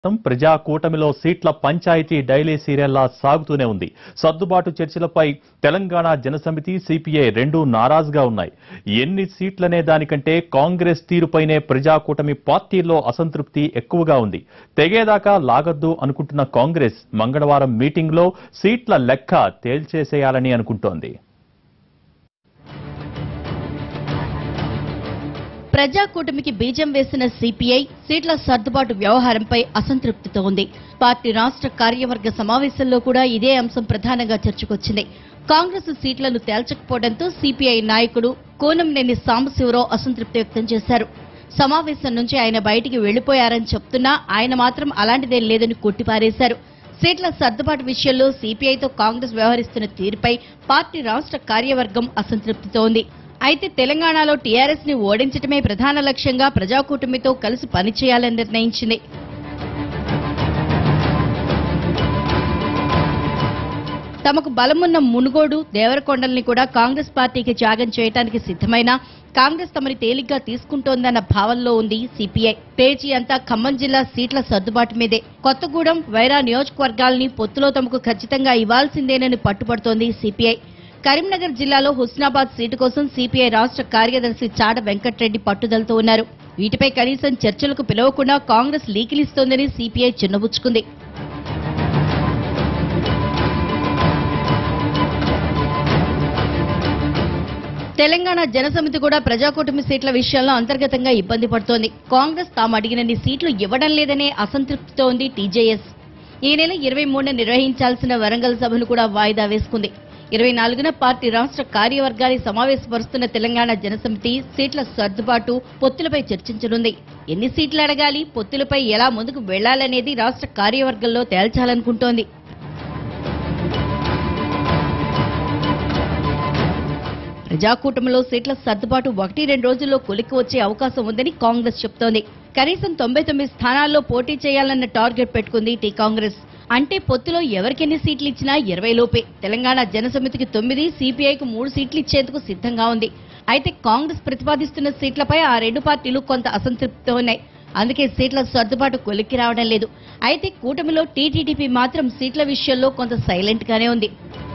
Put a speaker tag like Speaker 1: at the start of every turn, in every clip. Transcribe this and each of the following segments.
Speaker 1: ప్రజా కూటమిలో సీట్ల పంచాయతీ డైలీ సీరియల్లా సాగుతూనే ఉంది సర్దుబాటు చర్చలపై తెలంగాణ జనసమితి సిపిఐ రెండూ నారాజుగా ఉన్నాయి ఎన్ని సీట్లనే దానికంటే కాంగ్రెస్ తీరుపైనే ప్రజా కూటమి పార్టీల్లో అసంతృప్తి ఎక్కువగా ఉంది తెగేదాకా లాగొద్దు అనుకుంటున్న కాంగ్రెస్ మంగళవారం మీటింగ్లో సీట్ల లెక్క తేల్చేసేయాలని అనుకుంటోంది
Speaker 2: ప్రజా కూటమికి బీజం వేసిన సిపిఐ సీట్ల సర్దుబాటు వ్యవహారంపై అసంతృప్తితో ఉంది పార్టీ రాష్ట్ర కార్యవర్గ సమావేశంలో కూడా ఇదే అంశం ప్రధానంగా చర్చకొచ్చింది కాంగ్రెస్ సీట్లను తేల్చకపోవడంతో సిపిఐ నాయకుడు కోనంనేని సాంబశివరావు అసంతృప్తి వ్యక్తం చేశారు సమావేశం నుంచి ఆయన బయటికి వెళ్లిపోయారని చెప్తున్నా ఆయన మాత్రం అలాంటిదేం లేదని కొట్టిపారేశారు సీట్ల సర్దుబాటు విషయంలో సిపిఐతో కాంగ్రెస్ వ్యవహరిస్తున్న తీరుపై పార్టీ రాష్ట్ర కార్యవర్గం అసంతృప్తితో ఉంది అయితే తెలంగాణలో టీఆర్ఎస్ ని ఓడించడమే ప్రధాన లక్ష్యంగా ప్రజాకూటమితో కలిసి పనిచేయాలని నిర్ణయించింది తమకు బలమున్న మునుగోడు దేవరకొండల్ని కూడా కాంగ్రెస్ పార్టీకి త్యాగం చేయడానికి సిద్ధమైన కాంగ్రెస్ తమని తేలిగ్గా తీసుకుంటోందన్న భావనలో ఉంది సిపిఐ పేజీ అంతా ఖమ్మం జిల్లా సీట్ల సర్దుబాటు మీదే కొత్తగూడెం వైరా నియోజకవర్గాల్ని పొత్తులో తమకు ఖచ్చితంగా ఇవ్వాల్సిందేనని పట్టుబడుతోంది సిపిఐ కరీంనగర్ జిల్లాలో హుస్నాబాద్ సీటు కోసం సిపిఐ రాష్ట్ర కార్యదర్శి చాడ వెంకట్రెడ్డి పట్టుదలతో ఉన్నారు వీటిపై కనీసం చర్చలకు పిలవకుండా కాంగ్రెస్ లీకిలిస్తోందని సిపిఐ చిన్నబుచ్చుకుంది తెలంగాణ జనసమితి కూడా ప్రజాకూటమి సీట్ల విషయంలో అంతర్గతంగా ఇబ్బంది పడుతోంది కాంగ్రెస్ తాము అడిగినన్ని సీట్లు ఇవ్వడం లేదనే అసంతృప్తితో ఉంది టీజేఎస్ ఈ నెల ఇరవై మూడున నిర్వహించాల్సిన వరంగల్ సభను కూడా వాయిదా వేసుకుంది ఇరవై నాలుగున పార్టీ రాష్ట్ర కార్యవర్గాన్ని సమావేశపరుస్తున్న తెలంగాణ జనసమితి సీట్ల సర్దుబాటు పొత్తులపై చర్చించనుంది ఎన్ని సీట్లు అడగాలి పొత్తులపై ఎలా ముందుకు వెళ్లాలనేది రాష్ట్ర కార్యవర్గంలో తేల్చాలనుకుంటోంది ప్రజాకూటమిలో సీట్ల సర్దుబాటు ఒకటి రెండు రోజుల్లో కొలిక్కి వచ్చే అవకాశం ఉందని కాంగ్రెస్ చెప్తోంది కనీసం తొంభై తొమ్మిది స్థానాల్లో పోటీ చేయాలన్న టార్గెట్ పెట్టుకుంది టీ కాంగ్రెస్ అంటే పొత్తులో ఎవరికెన్ని సీట్లు ఇచ్చినా ఇరవై లోపే తెలంగాణ జనసమితికి తొమ్మిది సిపిఐకి మూడు సీట్లు ఇచ్చేందుకు సిద్ధంగా ఉంది అయితే కాంగ్రెస్ ప్రతిపాదిస్తున్న సీట్లపై ఆ రెండు పార్టీలు కొంత అసంతృప్తితో ఉన్నాయి అందుకే సీట్ల సర్దుబాటు కొలిక్కి రావడం లేదు అయితే కూటమిలో టీటీడీపీ మాత్రం సీట్ల విషయంలో కొంత సైలెంట్ గానే ఉంది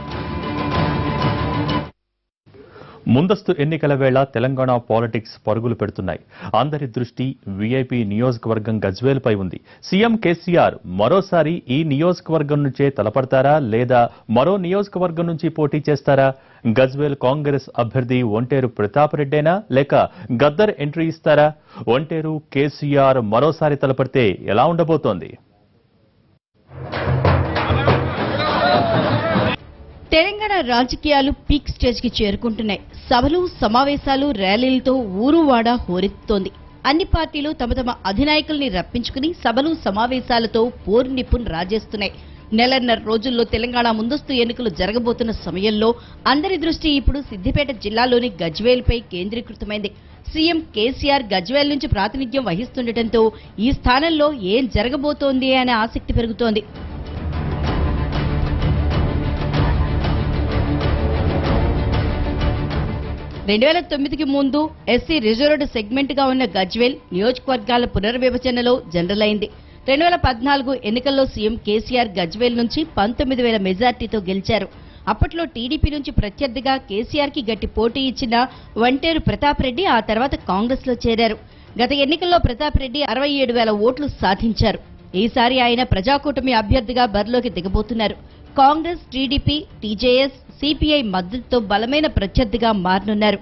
Speaker 1: ముందస్తు ఎన్నికల వేళ తెలంగాణ పాలిటిక్స్ పరుగులు పెడుతున్నాయి అందరి దృష్టి వీఐపీ నియోజకవర్గం గజ్వేల్పై ఉంది సీఎం కేసీఆర్ మరోసారి ఈ నియోజకవర్గం నుంచే తలపడతారా లేదా మరో నియోజకవర్గం నుంచి పోటీ చేస్తారా గజ్వేల్ కాంగ్రెస్ అభ్యర్థి ఒంటేరు ప్రతాప్ రెడ్డేనా లేక గద్దర్ ఎంట్రీ ఇస్తారా ఒంటేరు కేసీఆర్ మరోసారి తలపడితే ఎలా ఉండబోతోంది
Speaker 2: తెలంగాణ రాజకీయాలు పీక్ స్టేజ్ కి చేరుకుంటున్నాయి సభలు సమావేశాలు ర్యాలీలతో ఊరువాడ హోరెత్తుతోంది అన్ని పార్టీలు తమ తమ అధినాయకుల్ని రప్పించుకుని సభలు సమావేశాలతో పోరు నిప్పును రాజేస్తున్నాయి నెలన్నర రోజుల్లో తెలంగాణ ముందస్తు ఎన్నికలు జరగబోతున్న సమయంలో అందరి దృష్టి ఇప్పుడు సిద్దిపేట జిల్లాలోని గజ్వేల్పై కేంద్రీకృతమైంది సీఎం కేసీఆర్ గజ్వేల్ నుంచి ప్రాతినిధ్యం వహిస్తుండటంతో ఈ స్థానంలో ఏం జరగబోతోంది అనే ఆసక్తి పెరుగుతోంది రెండు వేల తొమ్మిదికి ముందు ఎస్సీ రిజర్వ్డ్ సెగ్మెంట్ గా ఉన్న గజ్వేల్ నియోజకవర్గాల పునర్విభజనలో జనరల్ అయింది రెండు వేల పద్నాలుగు ఎన్నికల్లో సీఎం కేసీఆర్ గజ్వేల్ నుంచి పంతొమ్మిది వేల మెజార్టీతో గెలిచారు అప్పట్లో టీడీపీ నుంచి ప్రత్యర్థిగా కేసీఆర్ కి గట్టి పోటీ ఇచ్చిన వంటేరు ప్రతాప్ రెడ్డి ఆ తర్వాత కాంగ్రెస్ లో చేరారు గత ఎన్నికల్లో ప్రతాప్ రెడ్డి అరవై ఏడు వేల ఓట్లు సాధించారు ఈసారి ఆయన ప్రజాకూటమి అభ్యర్థిగా బరిలోకి దిగబోతున్నారు కాంగ్రెస్ టీడీపీ టీజేఎస్ సిపిఐ మద్దతుతో బలమైన ప్రత్యర్థిగా మారనున్నారు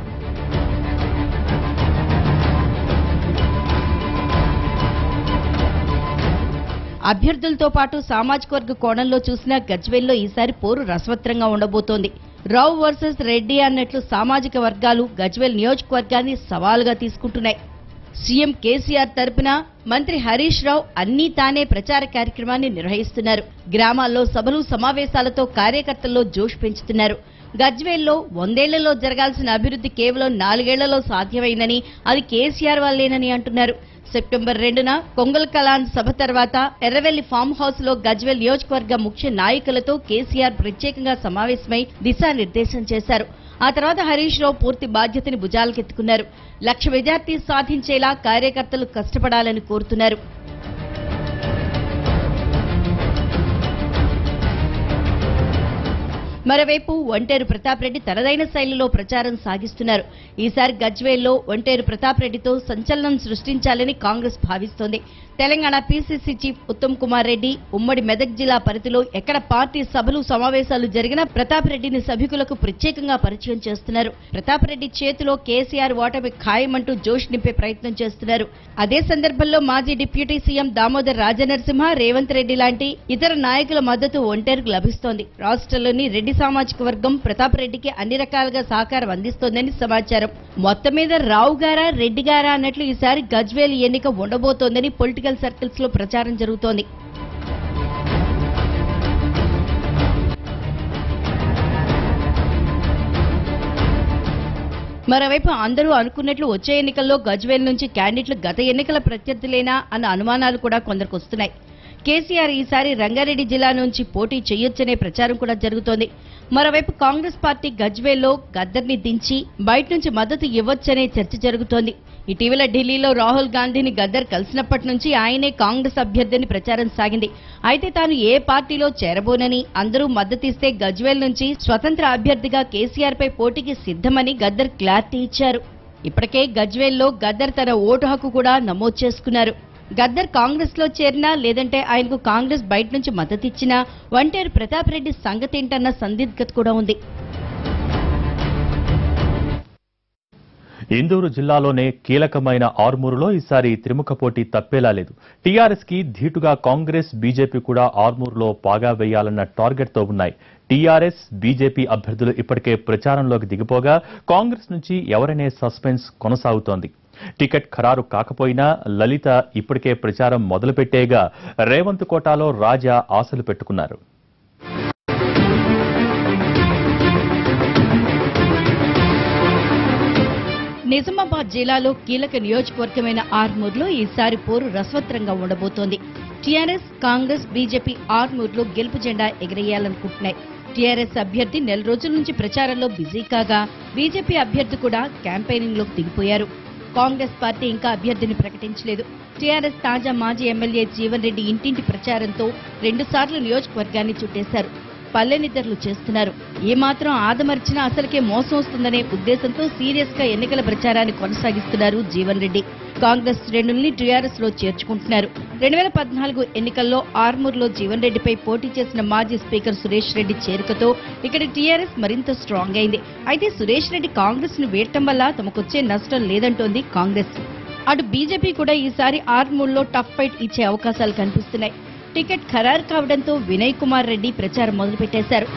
Speaker 2: అభ్యర్థులతో పాటు సామాజిక వర్గ కోణంలో చూసిన గజ్వేల్లో ఈసారి పోరు రసవత్రంగా ఉండబోతోంది రావు వర్సెస్ రెడ్డి అన్నట్లు సామాజిక వర్గాలు గజ్వేల్ నియోజకవర్గాన్ని సవాలుగా తీసుకుంటున్నాయి సీఎం కేసీఆర్ తరపున మంత్రి హరీష్ రావు అన్నీ తానే ప్రచార కార్యక్రమాన్ని నిర్వహిస్తున్నారు గ్రామాల్లో సభలు సమావేశాలతో కార్యకర్తల్లో జోష్ పెంచుతున్నారు గజ్వేల్లో వందేళ్లలో జరగాల్సిన అభివృద్ధి కేవలం నాలుగేళ్లలో సాధ్యమైందని అది కేసీఆర్ వల్లేనని అంటున్నారు సెప్టెంబర్ రెండున కొంగల్ కలాన్ సభ తర్వాత ఎర్రవెల్లి ఫామ్ హౌస్ లో గజ్వేల్ నియోజకవర్గ ముఖ్య నాయకులతో కేసీఆర్ ప్రత్యేకంగా సమావేశమై దిశానిర్దేశం చేశారు ఆ తర్వాత హరీష్ రావు పూర్తి బాధ్యతని భుజాలకెత్తుకున్నారు లక్ష మెజార్టీ సాధించేలా కార్యకర్తలు కష్టపడాలని కోరుతున్నారు మరోవైపు ఒంటేరు ప్రతాప్ రెడ్డి తనదైన శైలిలో ప్రచారం సాగిస్తున్నారు ఈసారి గజ్వేల్లో ఒంటేరు ప్రతాప్ రెడ్డితో సంచలనం సృష్టించాలని కాంగ్రెస్ భావిస్తోంది తెలంగాణ పీసీసీ చీఫ్ ఉత్తమ్ కుమార్ రెడ్డి ఉమ్మడి మెదక్ జిల్లా పరిధిలో ఎక్కడ పార్టీ సభలు సమావేశాలు జరిగినా ప్రతాప్ రెడ్డిని సభికులకు ప్రత్యేకంగా పరిచయం చేస్తున్నారు ప్రతాప్ రెడ్డి చేతిలో కేసీఆర్ ఓటమి ఖాయమంటూ జోష్ నింపే ప్రయత్నం చేస్తున్నారు అదే సందర్భంలో మాజీ డిప్యూటీ సీఎం దామోదర్ రాజనరసింహ రేవంత్ రెడ్డి లాంటి ఇతర నాయకుల మద్దతు ఒంటేరుకు లభిస్తోంది రాష్ట్రంలోని రెడ్డి సామాజిక వర్గం ప్రతాప్ రెడ్డికి అన్ని రకాలుగా సహకారం అందిస్తోందని సమాచారం మొత్తం మీద రావు గారా రెడ్డి గారా అన్నట్లు ఈసారి గజ్వేల్ ఎన్నిక ఉండబోతోందని పొలిటికల్ సర్కిల్స్ లో ప్రచారం జరుగుతోంది మరోవైపు అందరూ అనుకున్నట్లు వచ్చే ఎన్నికల్లో గజ్వేల్ నుంచి క్యాండిడేట్లు గత ఎన్నికల ప్రత్యర్థులేనా అన్న అనుమానాలు కూడా కొందరికి వస్తున్నాయి కేసీఆర్ ఈసారి రంగారెడ్డి జిల్లా నుంచి పోటీ చేయొచ్చనే ప్రచారం కూడా జరుగుతోంది మరోవైపు కాంగ్రెస్ పార్టీ గజ్వేల్లో గద్దర్ని దించి బయట నుంచి మద్దతు ఇవ్వొచ్చనే చర్చ జరుగుతోంది ఇటీవల ఢిల్లీలో రాహుల్ గాంధీని గద్దర్ కలిసినప్పటి నుంచి ఆయనే కాంగ్రెస్ అభ్యర్థిని ప్రచారం సాగింది అయితే తాను ఏ పార్టీలో చేరబోనని అందరూ మద్దతిస్తే గజ్వేల్ నుంచి స్వతంత్ర అభ్యర్థిగా కేసీఆర్ పై పోటీకి సిద్ధమని గద్దర్ క్లారిటీ ఇచ్చారు ఇప్పటికే గజ్వేల్లో గద్దర్ తన ఓటు హక్కు కూడా నమోదు చేసుకున్నారు గద్దర్ కాంగ్రెస్ లో చేరినా లేదంటే ఆయనకు కాంగ్రెస్ బయట నుంచి మద్దతిచ్చినా వంటేరు ప్రతాప్ రెడ్డి సంగతేంటన్న సందిగ్ధత కూడా ఉంది
Speaker 1: ఇందూరు జిల్లాలోనే కీలకమైన ఆర్మూరులో ఈసారి త్రిముఖ పోటీ తప్పేలా లేదు టీఆర్ఎస్ కి ధీటుగా కాంగ్రెస్ బీజేపీ కూడా ఆర్మూరులో పాగా వేయాలన్న టార్గెట్ తో ఉన్నాయి టీఆర్ఎస్ బీజేపీ అభ్యర్థులు ఇప్పటికే ప్రచారంలోకి దిగిపోగా కాంగ్రెస్ నుంచి ఎవరనే సస్పెన్స్ కొనసాగుతోంది టికెట్ ఖరారు కాకపోయినా లలిత ఇప్పటికే ప్రచారం మొదలుపెట్టేగా రేవంత్ కోటాలో రాజా ఆశలు పెట్టుకున్నారు
Speaker 2: నిజామాబాద్ జిల్లాలో కీలక నియోజకవర్గమైన ఆర్మూర్లో ఈసారి పోరు రసవత్రంగా ఉండబోతోంది టీఆర్ఎస్ కాంగ్రెస్ బీజేపీ ఆర్మూర్లో గెలుపు జెండా ఎగరేయాలనుకుంటున్నాయి టీఆర్ఎస్ అభ్యర్థి నెల రోజుల నుంచి ప్రచారంలో బిజీ కాగా బీజేపీ అభ్యర్థి కూడా క్యాంపెయినింగ్ లోకి దిగిపోయారు కాంగ్రెస్ పార్టీ ఇంకా అభ్యర్థిని ప్రకటించలేదు టీఆర్ఎస్ తాజా మాజీ ఎమ్మెల్యే జీవన్ రెడ్డి ఇంటింటి ప్రచారంతో రెండుసార్లు నియోజకవర్గాన్ని చుట్టేశారు పల్లెనిద్దర్లు చేస్తున్నారు ఏమాత్రం ఆదమర్చినా అసలుకే మోసం వస్తుందనే ఉద్దేశంతో సీరియస్ గా ఎన్నికల ప్రచారాన్ని కొనసాగిస్తున్నారు జీవన్ రెడ్డి కాంగ్రెస్ శ్రేణుల్ని టీఆర్ఎస్ లో చేర్చుకుంటున్నారు రెండు వేల పద్నాలుగు ఎన్నికల్లో ఆర్మూర్లో జీవన్ రెడ్డిపై పోటీ చేసిన మాజీ స్పీకర్ సురేష్ రెడ్డి చేరికతో ఇక్కడ టీఆర్ఎస్ మరింత స్ట్రాంగ్ అయింది అయితే సురేష్ రెడ్డి కాంగ్రెస్ ను వీడటం వల్ల తమకొచ్చే నష్టం లేదంటోంది కాంగ్రెస్ అటు బీజేపీ కూడా ఈసారి ఆర్మూర్లో టఫ్ ఫైట్ ఇచ్చే అవకాశాలు కనిపిస్తున్నాయి టికెట్ ఖరారు కావడంతో వినయ్ కుమార్ రెడ్డి ప్రచారం మొదలుపెట్టేశారు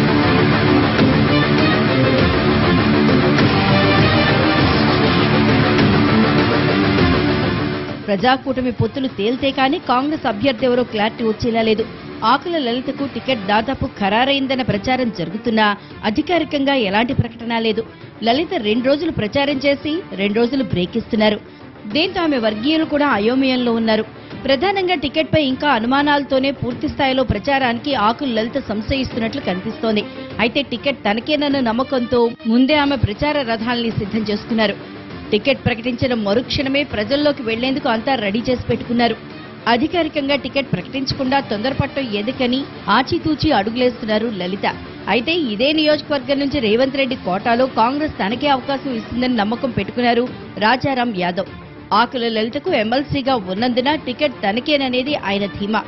Speaker 2: ప్రజాకూటమి పొత్తులు తేల్తే కానీ కాంగ్రెస్ అభ్యర్థి ఎవరో క్లారిటీ వచ్చేలా లేదు ఆకుల లలితకు టికెట్ దాదాపు ఖరారైందన్న ప్రచారం జరుగుతున్నా అధికారికంగా ఎలాంటి ప్రకటన లేదు లలిత రెండు రోజులు ప్రచారం చేసి రెండు రోజులు బ్రేక్ ఇస్తున్నారు దీంతో ఆమె వర్గీయులు కూడా అయోమయంలో ఉన్నారు ప్రధానంగా టికెట్ పై ఇంకా అనుమానాలతోనే పూర్తి స్థాయిలో ప్రచారానికి ఆకుల లలిత సంశయిస్తున్నట్లు కనిపిస్తోంది అయితే టికెట్ తనకేనన్న నమ్మకంతో ముందే ఆమె ప్రచార రథాల్ని సిద్ధం చేసుకున్నారు టికెట్ ప్రకటించిన మరుక్షణమే ప్రజల్లోకి వెళ్లేందుకు అంతా రెడీ చేసి పెట్టుకున్నారు అధికారికంగా టికెట్ ప్రకటించకుండా తొందరపట్టం ఎదుకని ఆచితూచి అడుగులేస్తున్నారు లలిత అయితే ఇదే నియోజకవర్గం నుంచి రేవంత్ రెడ్డి కోటాలో కాంగ్రెస్ తనకే అవకాశం ఇస్తుందని నమ్మకం పెట్టుకున్నారు రాజారాం యాదవ్ ఆకుల లలితకు ఎమ్మెల్సీగా ఉన్నందున టికెట్ తనకేననేది ఆయన ధీమా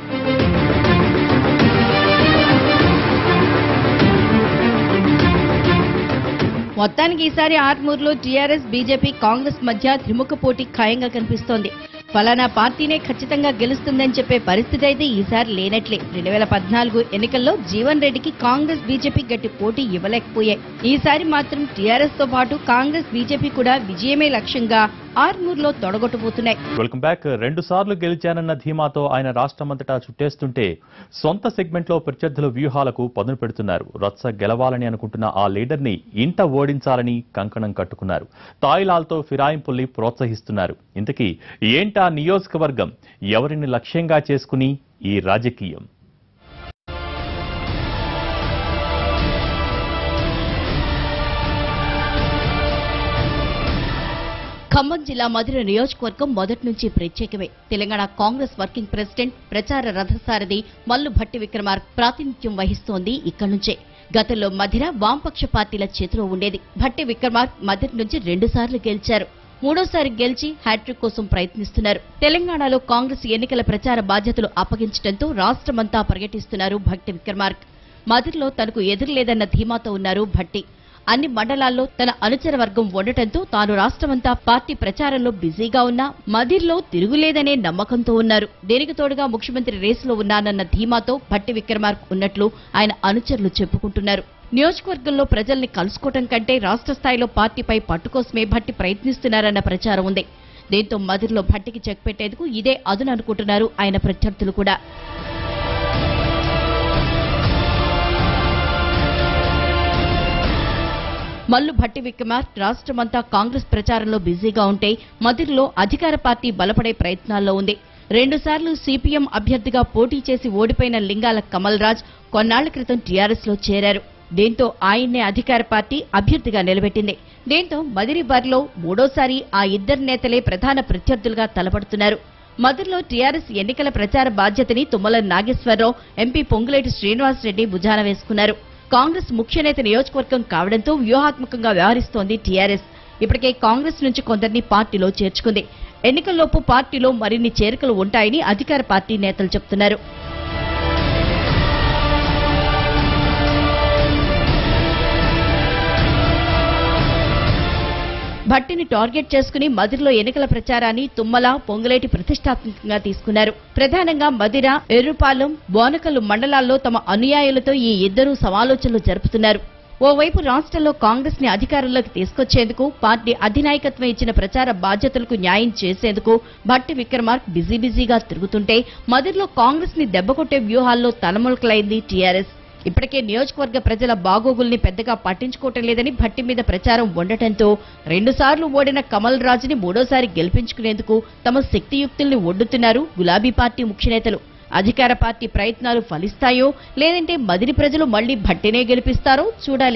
Speaker 2: మొత్తానికి ఈసారి ఆర్మూర్లో టీఆర్ఎస్ బీజేపీ కాంగ్రెస్ మధ్య త్రిముఖ పోటీ ఖాయంగా కనిపిస్తోంది ఫలానా పార్టీనే ఖచ్చితంగా గెలుస్తుందని చెప్పే పరిస్థితి అయితే ఈసారి లేనట్లే రెండు వేల పద్నాలుగు ఎన్నికల్లో జీవన్ రెడ్డికి కాంగ్రెస్ బీజేపీ గట్టి పోటీ ఇవ్వలేకపోయాయి ఈసారి మాత్రం టీఆర్ఎస్ తో పాటు కాంగ్రెస్ బీజేపీ కూడా విజయమే లక్ష్యంగా ఆర్మూర్లో తొడగొట్టబోతున్నాయి
Speaker 1: వెల్కమ్ బ్యాక్ రెండు సార్లు గెలిచానన్న ధీమాతో ఆయన రాష్ట్రమంతటా చుట్టేస్తుంటే సొంత సెగ్మెంట్ లో ప్రత్యర్థుల వ్యూహాలకు పదును పెడుతున్నారు రత్స గెలవాలని అనుకుంటున్న ఆ లీడర్ ని ఇంట ఓడించాలని కంకణం కట్టుకున్నారు తాయిలాల్తో ఫిరాయింపుల్ని ప్రోత్సహిస్తున్నారు ఇంతకీ ఏంటా నియోజకవర్గం ఎవరిని లక్ష్యంగా చేసుకుని ఈ రాజకీయం
Speaker 2: ఖమ్మం జిల్లా మధుర నియోజకవర్గం మొదటి నుంచి ప్రత్యేకమే తెలంగాణ కాంగ్రెస్ వర్కింగ్ ప్రెసిడెంట్ ప్రచార రథసారథి మల్లు భట్టి విక్రమార్క ప్రాతినిధ్యం వహిస్తోంది ఇక్కడి నుంచే గతంలో మధిర వామపక్ష పార్టీల చేతిలో ఉండేది భట్టి విక్రమార్క్ మధిర నుంచి రెండుసార్లు గెలిచారు మూడోసారి గెలిచి హ్యాట్రిక్ కోసం ప్రయత్నిస్తున్నారు తెలంగాణలో కాంగ్రెస్ ఎన్నికల ప్రచార బాధ్యతలు అప్పగించడంతో రాష్ట్రమంతా పర్యటిస్తున్నారు భట్టి విక్రమార్క్ మధిరలో తనకు ఎదురులేదన్న ధీమాతో ఉన్నారు భట్టి అన్ని మండలాల్లో తన అనుచర వర్గం ఉండటంతో తాను రాష్ట్రమంతా పార్టీ ప్రచారంలో బిజీగా ఉన్నా మదిర్లో తిరుగులేదనే నమ్మకంతో ఉన్నారు దీనికి తోడుగా ముఖ్యమంత్రి రేసులో ఉన్నానన్న ధీమాతో భట్టి విక్రమార్క్ ఉన్నట్లు ఆయన అనుచరులు చెప్పుకుంటున్నారు నియోజకవర్గంలో ప్రజల్ని కలుసుకోవటం కంటే రాష్ట్ర స్థాయిలో పార్టీపై పట్టుకోసమే భట్టి ప్రయత్నిస్తున్నారన్న ప్రచారం ఉంది దీంతో మదిర్లో భట్టికి చెక్ పెట్టేందుకు ఇదే అదును అనుకుంటున్నారు ఆయన ప్రత్యర్థులు కూడా మల్లు భట్టి విక్రమార్క్ రాష్ట్రమంతా కాంగ్రెస్ ప్రచారంలో బిజీగా ఉంటే మదిరిలో అధికార పార్టీ బలపడే ప్రయత్నాల్లో ఉంది రెండుసార్లు సిపిఎం అభ్యర్థిగా పోటీ చేసి ఓడిపోయిన లింగాల కమల్ రాజ్ కొన్నాళ్ల క్రితం టీఆర్ఎస్ లో చేరారు దీంతో ఆయన్నే అధికార పార్టీ అభ్యర్థిగా నిలబెట్టింది దీంతో మదిరి బరిలో మూడోసారి ఆ ఇద్దరు నేతలే ప్రధాన ప్రత్యర్థులుగా తలపడుతున్నారు మదిరిలో టీఆర్ఎస్ ఎన్నికల ప్రచార బాధ్యతని తుమ్మల నాగేశ్వరరావు ఎంపీ పొంగులేటి శ్రీనివాసరెడ్డి భుజాన వేసుకున్నారు కాంగ్రెస్ ముఖ్య నేత నియోజకవర్గం కావడంతో వ్యూహాత్మకంగా వ్యవహరిస్తోంది టీఆర్ఎస్ ఇప్పటికే కాంగ్రెస్ నుంచి కొందరిని పార్టీలో చేర్చుకుంది ఎన్నికల్లోపు పార్టీలో మరిన్ని చేరికలు ఉంటాయని అధికార పార్టీ నేతలు చెబుతున్నారు భట్టిని టార్గెట్ చేసుకుని మదిరలో ఎన్నికల ప్రచారాన్ని తుమ్మల పొంగులేటి ప్రతిష్టాత్మకంగా తీసుకున్నారు ప్రధానంగా మదిర ఎర్రుపాలెం బోనకల్లు మండలాల్లో తమ అనుయాయులతో ఈ ఇద్దరూ సమాలోచనలు జరుపుతున్నారు ఓవైపు రాష్ట్రంలో కాంగ్రెస్ ని అధికారంలోకి తీసుకొచ్చేందుకు పార్టీ అధినాయకత్వం ఇచ్చిన ప్రచార బాధ్యతలకు న్యాయం చేసేందుకు భట్టి విక్రమార్క్ బిజీ బిజీగా తిరుగుతుంటే మదిరలో కాంగ్రెస్ ని దెబ్బకొట్టే వ్యూహాల్లో తలములకలైంది టీఆర్ఎస్ ఇప్పటికే నియోజకవర్గ ప్రజల బాగోగుల్ని పెద్దగా పట్టించుకోవటం లేదని భట్టి మీద ప్రచారం ఉండటంతో రెండుసార్లు ఓడిన కమల్ రాజుని మూడోసారి గెలిపించుకునేందుకు తమ శక్తియుక్తుల్ని ఒడ్డుతున్నారు గులాబీ పార్టీ ముఖ్యనేతలు అధికార పార్టీ ప్రయత్నాలు ఫలిస్తాయో లేదంటే మదిరి ప్రజలు మళ్లీ భట్టినే గెలిపిస్తారో చూడాలి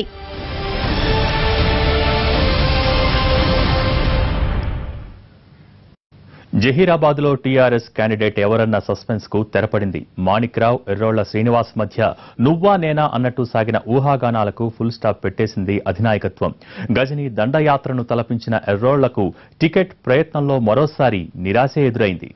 Speaker 1: జహీరాబాద్ లో టీఆర్ఎస్ క్యాండిడేట్ ఎవరన్న సస్పెన్స్ కు తెరపడింది మాణిక్రావు ఎర్రోళ్ల శ్రీనివాస్ మధ్య నువ్వా నేనా అన్నట్టు సాగిన ఊహాగానాలకు ఫుల్ స్టాప్ పెట్టేసింది అధినాయకత్వం గజని దండయాత్రను తలపించిన ఎర్రోళ్లకు టికెట్ ప్రయత్నంలో మరోసారి నిరాశ ఎదురైంది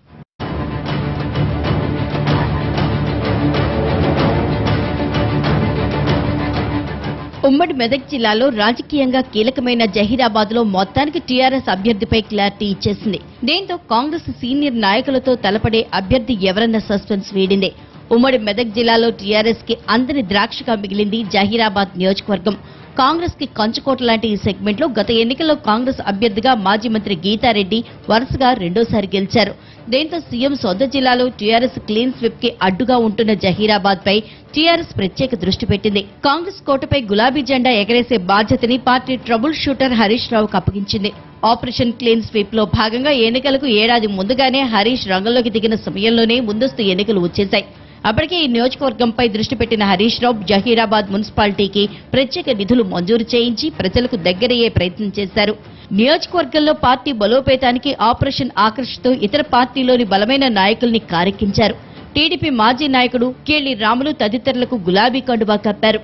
Speaker 2: ఉమ్మడి మెదక్ జిల్లాలో రాజకీయంగా కీలకమైన జహీరాబాద్ లో మొత్తానికి టీఆర్ఎస్ అభ్యర్థిపై క్లారిటీ ఇచ్చేసింది దీంతో కాంగ్రెస్ సీనియర్ నాయకులతో తలపడే అభ్యర్థి ఎవరన్న సస్పెన్స్ వీడింది ఉమ్మడి మెదక్ జిల్లాలో టీఆర్ఎస్ కి అందని ద్రాక్షగా మిగిలింది జహీరాబాద్ నియోజకవర్గం కాంగ్రెస్ కి కంచుకోట లాంటి ఈ సెగ్మెంట్ లో గత ఎన్నికల్లో కాంగ్రెస్ అభ్యర్థిగా మాజీ మంత్రి గీతారెడ్డి వరుసగా రెండోసారి గెలిచారు దీంతో సీఎం సొంత జిల్లాలో టీఆర్ఎస్ క్లీన్ స్విప్ కి అడ్డుగా ఉంటున్న జహీరాబాద్ పై టీఆర్ఎస్ ప్రత్యేక దృష్టి పెట్టింది కాంగ్రెస్ కోటపై గులాబీ జెండా ఎగరేసే బాధ్యతని పార్టీ ట్రబుల్ షూటర్ హరీష్ రావుకు అప్పగించింది ఆపరేషన్ క్లీన్ స్వీప్ లో భాగంగా ఎన్నికలకు ఏడాది ముందుగానే హరీష్ రంగంలోకి దిగిన సమయంలోనే ముందస్తు ఎన్నికలు వచ్చేశాయి అప్పటికే ఈ నియోజకవర్గంపై దృష్టి పెట్టిన హరీష్ రావు జహీరాబాద్ మున్సిపాలిటీకి ప్రత్యేక నిధులు మంజూరు చేయించి ప్రజలకు దగ్గరయ్యే ప్రయత్నం చేశారు నియోజకవర్గంలో పార్టీ బలోపేతానికి ఆపరేషన్ ఆకర్ష్తో ఇతర పార్టీలోని బలమైన నాయకుల్ని కారెక్కించారు టీడీపీ మాజీ నాయకుడు కేళి రాములు తదితరులకు గులాబీ కండువా కప్పారు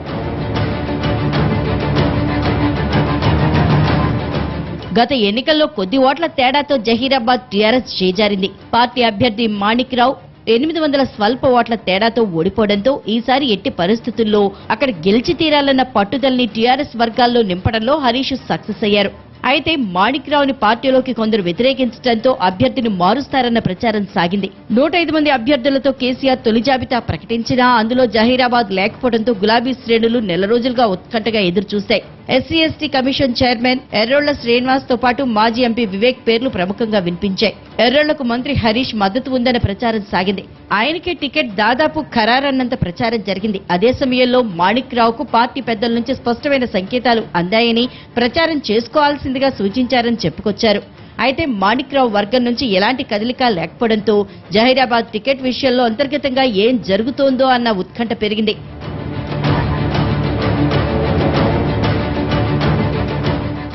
Speaker 2: గత ఎన్నికల్లో కొద్ది ఓట్ల తేడాతో జహీరాబాద్ టీఆర్ఎస్ చేజారింది పార్టీ అభ్యర్థి మాణిక్రావు ఎనిమిది వందల స్వల్ప ఓట్ల తేడాతో ఓడిపోవడంతో ఈసారి ఎట్టి పరిస్థితుల్లో అక్కడ గెలిచి తీరాలన్న పట్టుదలని టీఆర్ఎస్ వర్గాల్లో నింపడంలో హరీష్ సక్సెస్ అయ్యారు అయితే మాణిక్రావుని పార్టీలోకి కొందరు వ్యతిరేకించడంతో అభ్యర్థిని మారుస్తారన్న ప్రచారం సాగింది నూట ఐదు మంది అభ్యర్థులతో కేసీఆర్ తొలి జాబితా ప్రకటించినా అందులో జహీరాబాద్ లేకపోవడంతో గులాబీ శ్రేణులు నెల రోజులుగా ఉత్కంఠగా ఎదురు చూశాయి SC ST commission chairman Errolla Srinivas తో పాటు మాజీ ఎంపీ వివేక్ పేర్లు ప్రముఖంగా వినిపించాయి ఎర్రోళ్లకు మంత్రి హరీష్ మద్దతు ఉందన్న ప్రచారం సాగింది ఆయనకే టికెట్ దాదాపు ఖరారన్నంత ప్రచారం జరిగింది అదే సమయంలో మాణిక్ రావుకు పార్టీ పెద్దల నుంచి స్పష్టమైన సంకేతాలు అందాయని ప్రచారం చేసుకోవాల్సిందిగా సూచించారని చెప్పుకొచ్చారు అయితే మాణిక్ రావు వర్గం నుంచి ఎలాంటి కదలిక లేకపోవడంతో జహీరాబాద్ టికెట్ విషయంలో అంతర్గతంగా ఏం జరుగుతోందో అన్న ఉత్కంఠ పెరిగింది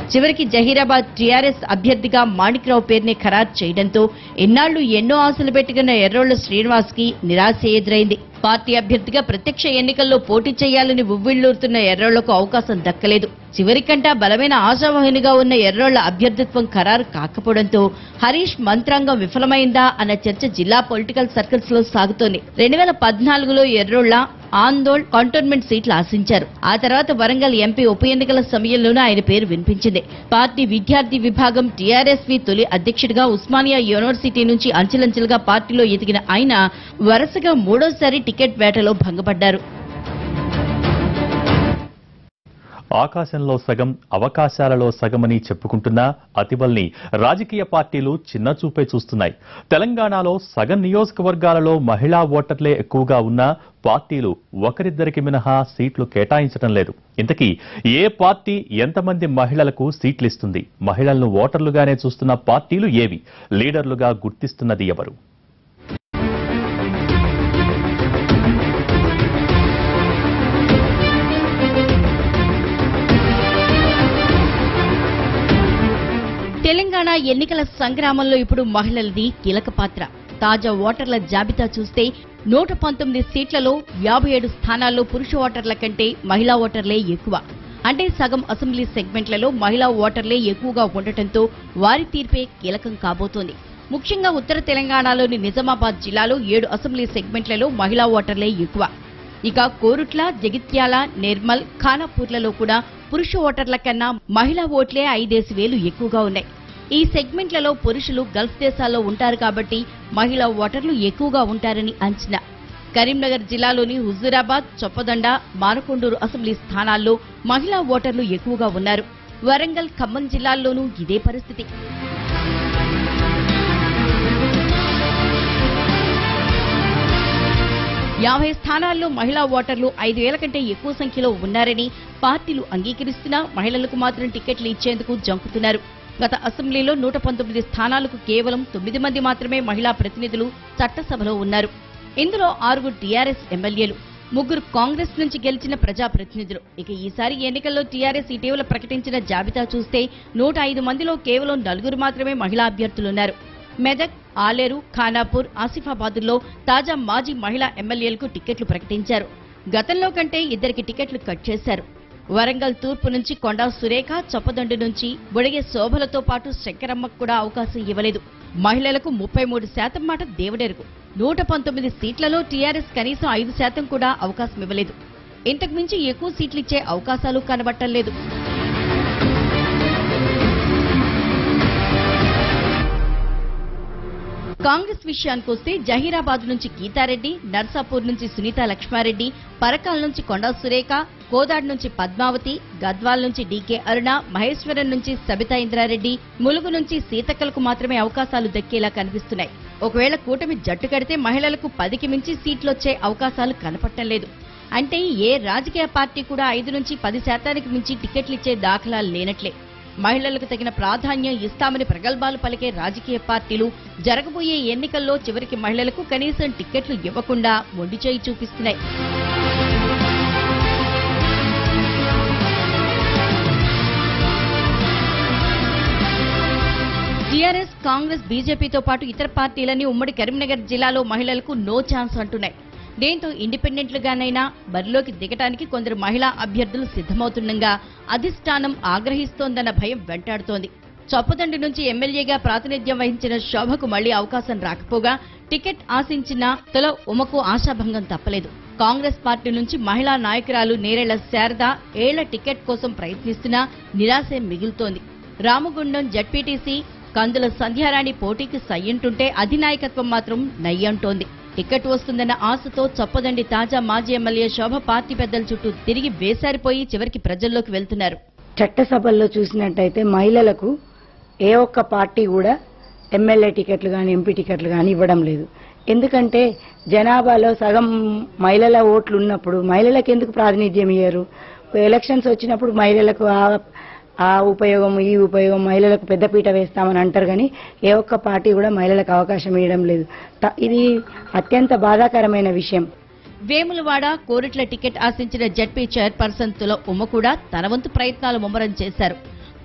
Speaker 2: చివరికి జహీరాబాద్ టీఆర్ఎస్ అభ్యర్థిగా మాణిక్రావు పేరుని ఖరారు చేయడంతో ఎన్నాళ్లు ఎన్నో ఆశలు పెట్టుకున్న ఎర్రోళ్ల శ్రీనివాస్ కి నిరాశ ఎదురైంది పార్టీ అభ్యర్థిగా ప్రత్యక్ష ఎన్నికల్లో పోటీ చేయాలని ఉవ్విళ్లూరుతున్న ఎర్రోళ్లకు అవకాశం దక్కలేదు చివరికంటా బలమైన ఆశావాహినిగా ఉన్న ఎర్రోళ్ల అభ్యర్థిత్వం ఖరారు కాకపోవడంతో హరీష్ మంత్రాంగం విఫలమైందా అన్న చర్చ జిల్లా పొలిటికల్ సర్కిల్స్ లో సాగుతోంది రెండు వేల పద్నాలుగులో ఎర్రోళ్ల ఆందోళ్ కంటోన్మెంట్ సీట్లు ఆశించారు ఆ తర్వాత వరంగల్ ఎంపీ ఉప ఎన్నికల సమయంలోనూ ఆయన పేరు వినిపించింది పార్టీ విద్యార్థి విభాగం టీఆర్ఎస్వి తొలి అధ్యక్షుడిగా ఉస్మానియా యూనివర్సిటీ నుంచి అంచెలంచెలుగా పార్టీలో ఎదిగిన ఆయన వరుసగా మూడోసారి టికెట్ వేటలో భంగపడ్డారు
Speaker 1: ఆకాశంలో సగం అవకాశాలలో సగమని చెప్పుకుంటున్న అతిబల్ని రాజకీయ పార్టీలు చిన్నచూపే చూస్తున్నాయి తెలంగాణలో సగం నియోజకవర్గాలలో మహిళా ఓటర్లే ఎక్కువగా ఉన్నా పార్టీలు ఒకరిద్దరికి మినహా సీట్లు కేటాయించడం లేదు ఇంతకీ ఏ పార్టీ ఎంతమంది మహిళలకు సీట్లు ఇస్తుంది మహిళలను ఓటర్లుగానే చూస్తున్న పార్టీలు ఏవి లీడర్లుగా గుర్తిస్తున్నది ఎవరు
Speaker 2: తెలంగాణ ఎన్నికల సంగ్రామంలో ఇప్పుడు మహిళలది కీలక పాత్ర తాజా ఓటర్ల జాబితా చూస్తే నూట పంతొమ్మిది సీట్లలో యాభై ఏడు స్థానాల్లో పురుష ఓటర్ల కంటే మహిళా ఓటర్లే ఎక్కువ అంటే సగం అసెంబ్లీ సెగ్మెంట్లలో మహిళా ఓటర్లే ఎక్కువగా ఉండటంతో వారి తీర్పే కీలకం కాబోతోంది ముఖ్యంగా ఉత్తర తెలంగాణలోని నిజామాబాద్ జిల్లాలో ఏడు అసెంబ్లీ సెగ్మెంట్లలో మహిళా ఓటర్లే ఎక్కువ ఇక కోరుట్ల జగిత్యాల నిర్మల్ ఖానాపూర్లలో కూడా పురుష ఓటర్ల కన్నా మహిళా ఓట్లే ఐదేసి వేలు ఎక్కువగా ఉన్నాయి ఈ సెగ్మెంట్లలో పురుషులు గల్ఫ్ దేశాల్లో ఉంటారు కాబట్టి మహిళా ఓటర్లు ఎక్కువగా ఉంటారని అంచనా కరీంనగర్ జిల్లాలోని హుజూరాబాద్ చొప్పదండ మానకొండూరు అసెంబ్లీ స్థానాల్లో మహిళా ఓటర్లు ఎక్కువగా ఉన్నారు వరంగల్ ఖమ్మం జిల్లాల్లోనూ ఇదే పరిస్థితి యాభై స్థానాల్లో మహిళా ఓటర్లు ఐదు వేల కంటే ఎక్కువ సంఖ్యలో ఉన్నారని పార్టీలు అంగీకరిస్తున్నా మహిళలకు మాత్రం టికెట్లు ఇచ్చేందుకు జంకుతున్నారు గత అసెంబ్లీలో నూట పంతొమ్మిది స్థానాలకు కేవలం తొమ్మిది మంది మాత్రమే మహిళా ప్రతినిధులు చట్టసభలో ఉన్నారు ఇందులో ఆరుగురు టీఆర్ఎస్ ఎమ్మెల్యేలు ముగ్గురు కాంగ్రెస్ నుంచి గెలిచిన ప్రజాప్రతినిధులు ఇక ఈసారి ఎన్నికల్లో టీఆర్ఎస్ ఇటీవల ప్రకటించిన జాబితా చూస్తే నూట ఐదు మందిలో కేవలం నలుగురు మాత్రమే మహిళా అభ్యర్థులున్నారు మెదక్ ఆలేరు ఖానాపూర్ ఆసిఫాబాద్లో తాజా మాజీ మహిళా ఎమ్మెల్యేలకు టికెట్లు ప్రకటించారు గతంలో కంటే ఇద్దరికి టికెట్లు కట్ చేశారు వరంగల్ తూర్పు నుంచి కొండా సురేఖ చొప్పదండు నుంచి బొడిగే శోభలతో పాటు శంకరమ్మకు కూడా అవకాశం ఇవ్వలేదు మహిళలకు ముప్పై మూడు శాతం మాట దేవుడెరుగు నూట పంతొమ్మిది సీట్లలో టీఆర్ఎస్ కనీసం ఐదు శాతం కూడా అవకాశం ఇవ్వలేదు ఇంతకు మించి ఎక్కువ సీట్లిచ్చే అవకాశాలు కనబట్టం లేదు కాంగ్రెస్ విషయానికొస్తే జహీరాబాద్ నుంచి గీతారెడ్డి నర్సాపూర్ నుంచి సునీత లక్ష్మారెడ్డి పరకాల నుంచి కొండా సురేఖ కోదాడ్ నుంచి పద్మావతి గద్వాల్ నుంచి డీకే అరుణ మహేశ్వరం నుంచి సబితా ఇంద్రారెడ్డి ములుగు నుంచి సీతక్కలకు మాత్రమే అవకాశాలు దక్కేలా కనిపిస్తున్నాయి ఒకవేళ కూటమి జట్టు కడితే మహిళలకు పదికి మించి సీట్లొచ్చే అవకాశాలు కనపట్టం లేదు అంటే ఏ రాజకీయ పార్టీ కూడా ఐదు నుంచి పది శాతానికి మించి టికెట్లిచ్చే దాఖలాలు లేనట్లే మహిళలకు తగిన ప్రాధాన్యం ఇస్తామని ప్రగల్భాలు పలికే రాజకీయ పార్టీలు జరగబోయే ఎన్నికల్లో చివరికి మహిళలకు కనీసం టిక్కెట్లు ఇవ్వకుండా మొండి చేయి చూపిస్తున్నాయి టీఆర్ఎస్ కాంగ్రెస్ బీజేపీతో పాటు ఇతర పార్టీలన్నీ ఉమ్మడి కరీంనగర్ జిల్లాలో మహిళలకు నో ఛాన్స్ అంటున్నాయి దీంతో ఇండిపెండెంట్లుగానైనా బరిలోకి దిగటానికి కొందరు మహిళా అభ్యర్థులు సిద్ధమవుతుండగా అధిష్టానం ఆగ్రహిస్తోందన్న భయం వెంటాడుతోంది చొప్పదండి నుంచి ఎమ్మెల్యేగా ప్రాతినిధ్యం వహించిన శోభకు మళ్లీ అవకాశం రాకపోగా టికెట్ ఆశించిన తొల ఉమకు ఆశాభంగం తప్పలేదు కాంగ్రెస్ పార్టీ నుంచి మహిళా నాయకురాలు నేరేళ్ల శారద ఏళ్ల టికెట్ కోసం ప్రయత్నిస్తున్నా నిరాశే మిగులుతోంది రామగుండం జడ్పీటీసీ కందుల సంధ్యారాణి పోటీకి సయ్యంటుంటే అధినాయకత్వం మాత్రం నయ్యంటోంది టికెట్ వస్తుందన్న ఆశతో చొప్పదండి తాజా మాజీ ఎమ్మెల్యే శోభ పార్టీ పెద్దల చుట్టూ తిరిగి వేసారిపోయి చివరికి ప్రజల్లోకి వెళ్తున్నారు
Speaker 3: చట్టసభల్లో చూసినట్టయితే మహిళలకు ఏ ఒక్క పార్టీ కూడా ఎమ్మెల్యే టికెట్లు కానీ ఎంపీ టికెట్లు కానీ ఇవ్వడం లేదు ఎందుకంటే జనాభాలో సగం మహిళల ఓట్లు ఉన్నప్పుడు మహిళలకు ఎందుకు ప్రాతినిధ్యం ఇయ్యరు ఎలక్షన్స్ వచ్చినప్పుడు మహిళలకు ఆ- ఆ ఉపయోగం ఈ ఉపయోగం మహిళలకు పెద్దపీట వేస్తామని అంటారు కానీ ఏ ఒక్క పార్టీ కూడా మహిళలకు అవకాశం ఇవ్వడం లేదు త- ఇది అత్యంత బాధాకరమైన విషయం
Speaker 2: వేములవాడ కోరిట్ల టికెట్ ఆశించిన జడ్పీ చైర్పర్సన్ తుల ఉమ్మ కూడా తన వంతు ప్రయత్నాలు ముమ్మరం చేశారు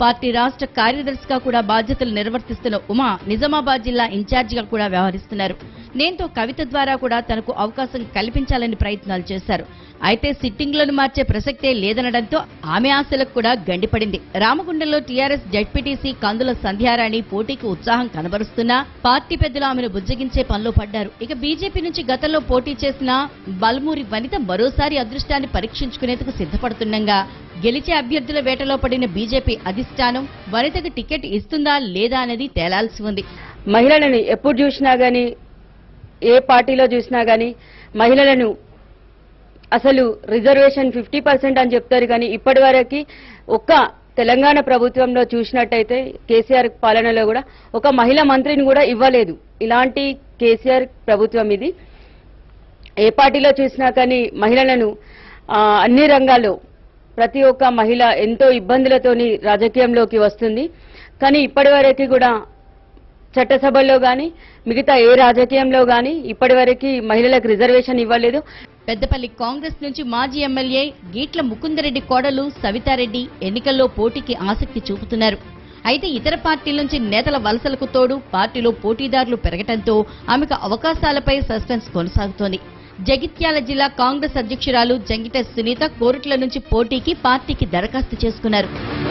Speaker 2: పార్టీ రాష్ట్ర కార్యదర్శిగా కూడా బాధ్యతలు నిర్వర్తిస్తున్న ఉమా నిజామాబాద్ జిల్లా ఇన్ఛార్జిగా కూడా వ్యవహరిస్తున్నారు నేంతో కవిత ద్వారా కూడా తనకు అవకాశం కల్పించాలని ప్రయత్నాలు చేశారు అయితే సిట్టింగ్లను మార్చే ప్రసక్తే లేదనడంతో ఆమె ఆశలకు కూడా గండిపడింది రామగుండంలో టీఆర్ఎస్ జడ్పీటీసీ కందుల సంధ్యారాణి పోటీకి ఉత్సాహం కనబరుస్తున్నా పార్టీ పెద్దలు ఆమెను బుజ్జగించే పనిలో పడ్డారు ఇక బీజేపీ నుంచి గతంలో పోటీ చేసిన బల్మూరి వనిత మరోసారి అదృష్టాన్ని పరీక్షించుకునేందుకు సిద్ధపడుతుండగా గెలిచే అభ్యర్థుల వేటలో పడిన బీజేపీ అధిష్టానం వనితకు టికెట్ ఇస్తుందా లేదా అనేది తేలాల్సి ఉంది
Speaker 4: మహిళలను ఎప్పుడు చూసినా గాని ఏ పార్టీలో చూసినా గాని మహిళలను అసలు రిజర్వేషన్ ఫిఫ్టీ పర్సెంట్ అని చెప్తారు కానీ ఇప్పటి వరకు ఒక్క తెలంగాణ ప్రభుత్వంలో చూసినట్టయితే కేసీఆర్ పాలనలో కూడా ఒక మహిళా మంత్రిని కూడా ఇవ్వలేదు ఇలాంటి కేసీఆర్ ప్రభుత్వం ఇది ఏ పార్టీలో చూసినా కానీ మహిళలను ఆ, అన్ని రంగాల్లో ప్రతి ఒక్క మహిళ ఎంతో ఇబ్బందులతోని రాజకీయంలోకి వస్తుంది కానీ ఇప్పటి వరకు కూడా చట్టసభల్లో గాని మిగతా ఏ రాజకీయంలో గాని ఇప్పటి వరకు మహిళలకు రిజర్వేషన్ ఇవ్వలేదు
Speaker 2: పెద్దపల్లి కాంగ్రెస్ నుంచి మాజీ ఎమ్మెల్యే గీట్ల ముకుందరెడ్డి కోడలు సవితారెడ్డి ఎన్నికల్లో పోటీకి ఆసక్తి చూపుతున్నారు అయితే ఇతర పార్టీల నుంచి నేతల వలసలకు తోడు పార్టీలో పోటీదారులు పెరగటంతో ఆమెకు అవకాశాలపై సస్పెన్స్ కొనసాగుతోంది జగిత్యాల జిల్లా కాంగ్రెస్ అధ్యక్షురాలు జంగిట సునీత కోరుట్ల నుంచి పోటీకి పార్టీకి దరఖాస్తు చేసుకున్నారు